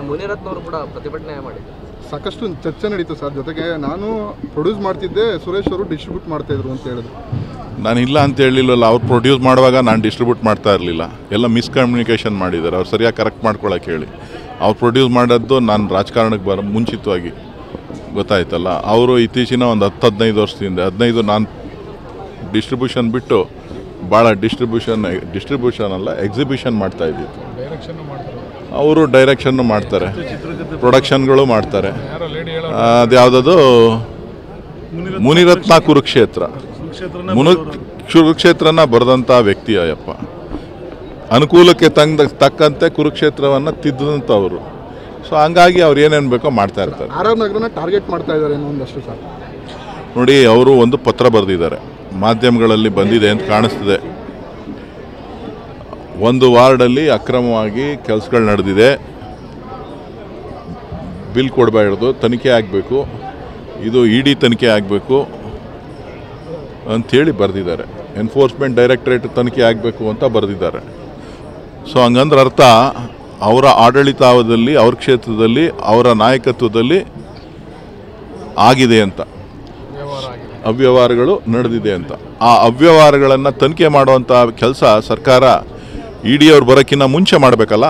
ಮುನಿರತ್ನ ಅವರು ಕೂಡ ಪ್ರತಿಭಟನೆ ಮಾಡಿದ್ದಾರೆ ಸಾಕಷ್ಟು ಚರ್ಚೆ ನಡೀತು ಸರ್ ಜೊತೆಗೆ ನಾನು ಪ್ರೊಡ್ಯೂಸ್ ಮಾಡ್ತಿದ್ದೆ ಸುರೇಶ್ ಅವರು ಡಿಸ್ಟ್ರಿಬ್ಯೂಟ್ ಮಾಡ್ತಾ ಇದ್ರು ಅಂತ ಹೇಳಿದ್ರು ನಾನು ಇಲ್ಲ ಅಂತ ಹೇಳಿಲ್ಲಲ್ಲ ಅವ್ರು ಪ್ರೊಡ್ಯೂಸ್ ಮಾಡುವಾಗ ನಾನು ಡಿಸ್ಟ್ರಿಬ್ಯೂಟ್ ಮಾಡ್ತಾ ಇರಲಿಲ್ಲ ಎಲ್ಲ ಮಿಸ್ಕಮ್ಯುನಿಕೇಷನ್ ಮಾಡಿದ್ದಾರೆ ಅವ್ರು ಸರಿಯಾಗಿ ಕರೆಕ್ಟ್ ಮಾಡ್ಕೊಳಕ್ಕೆ ಹೇಳಿ ಅವ್ರು ಪ್ರೊಡ್ಯೂಸ್ ಮಾಡೋದು ನಾನು ರಾಜಕಾರಣಕ್ಕೆ ಬರೋ ಮುಂಚಿತವಾಗಿ ಗೊತ್ತಾಯ್ತಲ್ಲ ಅವರು ಇತ್ತೀಚಿನ ಒಂದು ಹತ್ತು ಹದಿನೈದು ವರ್ಷದಿಂದ ಹದಿನೈದು ನಾನು ಡಿಸ್ಟ್ರಿಬ್ಯೂಷನ್ ಬಿಟ್ಟು ಭಾಳ ಡಿಸ್ಟ್ರಿಬ್ಯೂಷನ್ ಡಿಸ್ಟ್ರಿಬ್ಯೂಷನ್ ಅಲ್ಲ ಎಕ್ಸಿಬಿಷನ್ ಮಾಡ್ತಾ ಇದ್ದಿತ್ತು ಅವರು ಡೈರೆಕ್ಷನ್ನು ಮಾಡ್ತಾರೆ ಪ್ರೊಡಕ್ಷನ್ಗಳು ಮಾಡ್ತಾರೆ ಅದ್ಯಾವುದದು ಮುನಿರತ್ನ ಕುರುಕ್ಷೇತ್ರ ಮುನು ಕುರುಕ್ಷೇತ್ರನ ಬರೆದಂಥ ವ್ಯಕ್ತಿ ಅಯ್ಯಪ್ಪ ಅನುಕೂಲಕ್ಕೆ ತಂದ ತಕ್ಕಂತೆ ಕುರುಕ್ಷೇತ್ರವನ್ನು ತಿದ್ದಂಥವ್ರು ಸೊ ಹಂಗಾಗಿ ಅವ್ರು ಏನೇನು ಬೇಕೋ ಮಾಡ್ತಾ ಇರ್ತಾರೆ ಆರ್ ಆರ್ ನಗರನ ಟಾರ್ಗೆಟ್ ಮಾಡ್ತಾ ಇದ್ದಾರೆ ಏನೋ ಒಂದಷ್ಟು ಸರ್ ನೋಡಿ ಅವರು ಒಂದು ಪತ್ರ ಬರೆದಿದ್ದಾರೆ ಮಾಧ್ಯಮಗಳಲ್ಲಿ ಬಂದಿದೆ ಅಂತ ಕಾಣಿಸ್ತಿದೆ ಒಂದು ವಾರ್ಡಲ್ಲಿ ಅಕ್ರಮವಾಗಿ ಕೆಲಸಗಳು ನಡೆದಿದೆ ಬಿಲ್ ಕೊಡಬಾರ್ದು ತನಿಖೆ ಆಗಬೇಕು ಇದು ಇ ಡಿ ತನಿಖೆ ಆಗಬೇಕು ಅಂಥೇಳಿ ಬರೆದಿದ್ದಾರೆ ಎನ್ಫೋರ್ಸ್ಮೆಂಟ್ ಡೈರೆಕ್ಟರೇಟ್ ತನಿಖೆ ಆಗಬೇಕು ಅಂತ ಬರೆದಿದ್ದಾರೆ ಸೊ ಹಂಗಂದ್ರೆ ಅರ್ಥ ಅವರ ಆಡಳಿತಾವಧದಲ್ಲಿ ಅವ್ರ ಕ್ಷೇತ್ರದಲ್ಲಿ ಅವರ ನಾಯಕತ್ವದಲ್ಲಿ ಆಗಿದೆ ಅಂತ ಅವ್ಯವಹಾರಗಳು ನಡೆದಿದೆ ಅಂತ ಆ ಅವ್ಯವಹಾರಗಳನ್ನು ತನಿಖೆ ಮಾಡುವಂಥ ಕೆಲಸ ಸರ್ಕಾರ ಇ ಡಿ ಅವ್ರು ಬರೋಕ್ಕಿಂತ ಮುಂಚೆ ಮಾಡಬೇಕಲ್ಲ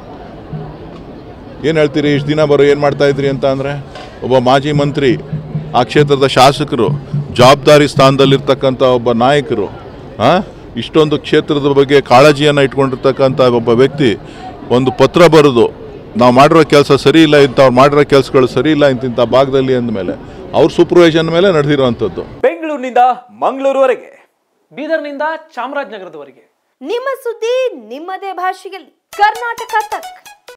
ಏನು ಹೇಳ್ತೀರಿ ಇಷ್ಟು ದಿನ ಬರೋ ಏನು ಮಾಡ್ತಾ ಇದ್ರಿ ಅಂತ ಅಂದರೆ ಒಬ್ಬ ಮಾಜಿ ಮಂತ್ರಿ ಆ ಕ್ಷೇತ್ರದ ಶಾಸಕರು ಜವಾಬ್ದಾರಿ ಸ್ಥಾನದಲ್ಲಿರ್ತಕ್ಕಂಥ ಒಬ್ಬ ನಾಯಕರು ಆ? ಇಷ್ಟೊಂದು ಕ್ಷೇತ್ರದ ಬಗ್ಗೆ ಕಾಳಜಿಯನ್ನು ಇಟ್ಕೊಂಡಿರ್ತಕ್ಕಂಥ ಒಬ್ಬ ವ್ಯಕ್ತಿ ಒಂದು ಪತ್ರ ಬರೆದು ನಾವು ಮಾಡಿರೋ ಕೆಲಸ ಸರಿ ಇಲ್ಲ ಇಂಥವ್ರು ಮಾಡಿರೋ ಕೆಲಸಗಳು ಸರಿ ಇಲ್ಲ ಇಂತಿಂಥ ಭಾಗದಲ್ಲಿ ಅಂದಮೇಲೆ ಅವ್ರ ಸೂಪರ್ವೈಷನ್ ಮೇಲೆ ನಡೆದಿರೋವಂಥದ್ದು ಬೆಂಗಳೂರಿನಿಂದ ಮಂಗಳೂರುವರೆಗೆ ಬೀದರ್ನಿಂದ ಚಾಮರಾಜನಗರದವರೆಗೆ ನಿಮ್ಮ ಸುದ್ದಿ ನಿಮ್ಮದೇ ಭಾಷೆಯಲ್ಲಿ ಕರ್ನಾಟಕ ತಕ್